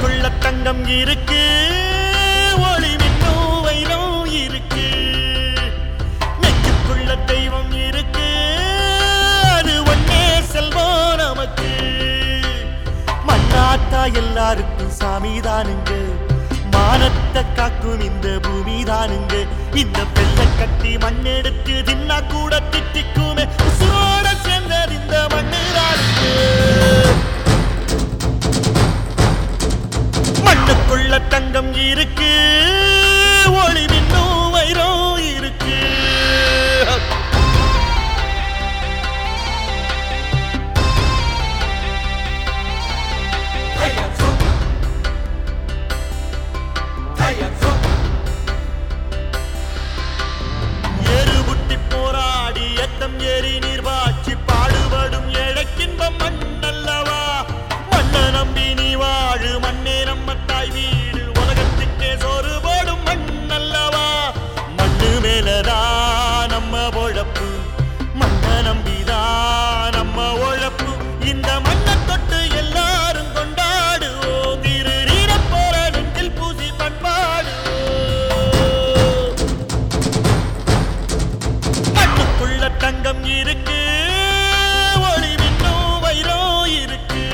மண்ணுக்குள்ள தங்கம் இருக்கு ஒளி மின்னும் வைரம் இருக்கு நெஞ்சுக்குள்ள தெய்வம் இருக்கு அது ஒன்னே செல்வம் நமக்கு மண்ணாத்தா எல்லாருக்கும் சாமி தானுங்க மானத்தை காக்கும் இந்த பூமி தானுங்க இந்த வெள்ளை கட்டி மண்ணெடுத்து தின்னா கூட திட்டிக்குமே உசுரோட சேர்ந்தது இந்த மண்ணு தானுங்க மண்ணுக்குள்ள தங்கம் இருக்கு ஒளி மின்னும் வைரம் இருக்கு எருபுட்டி போராடி எத்தம் ஏறி நீர் வாச்சி பாடுபடும் ஏழைக்கின்பம் மண்ணல்லவா மண்ண நம்பி நீ வாழு மண்ணே நம்ம தாய் வீடு உலகத்துக்கே சோறு போடும் மண்ணல்லவா மண்ணு மேலதான் நம்ம பொழப்பு மண்ண நம்பிதான் நம்ம உழப்பு இந்த மண்ணை தொட்டு எல்லாரும் கொண்டாடுவோம் திரு நீரப் போல நெஞ்சில் பூசி பண்பாடுவோம் மண்ணுக்குள்ள தங்கம் இருக்கு ஒளி மின்னும் வைரம் இருக்கு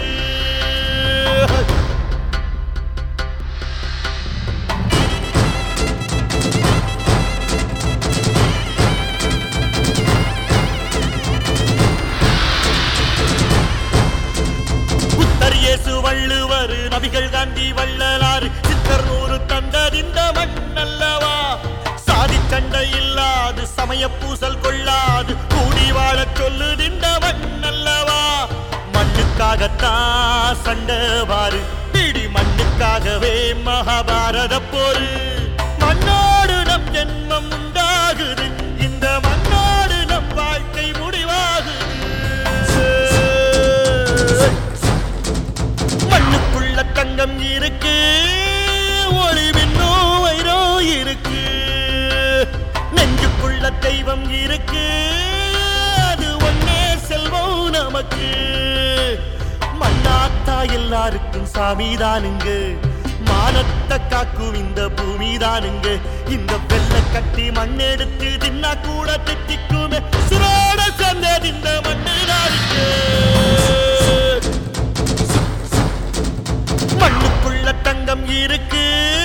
புத்தர் இயேசு வள்ளுவர் நபிகள் காந்தி வள்ளலாறு சித்தர் நூறு தந்ததிந்த மண்ணல்லவா சாதி சண்டை இல்லாது சமய பூசல் கொள்ளாது கூடி வாழச் சொல்லுதிந்த மண்ணல்லவா மண்ணுக்காகத்தான் சண்டவாறு பிடி மண்ணுக்காகவே மகாபாரத போரு மண்ணோடு நம் ஜென்மம் உண்டாகுது இந்த மண்ணோடு நம் வாழ்க்கை முடிவாகுது மண்ணுக்குள்ள தங்கம் இருக்கு ஒளி மின்னும் வைரம் இருக்கு நெஞ்சுக்குள்ள தெய்வம் இருக்கு அது ஒன்னே செல்வம் நமக்கு மண்ணாத்தா எல்லாருக்கும் சாமி தானுங்க மானத்தை காக்கும் இந்த பூமி தானுங்க இந்த வெள்ளை கட்டி மண்ணெடுத்து தின்னா கூட திட்டிக்குமே சுரோட சேர்ந்தது இந்த மண்ணு தானுங்க மண்ணுக்குள்ள தங்கம் இருக்கு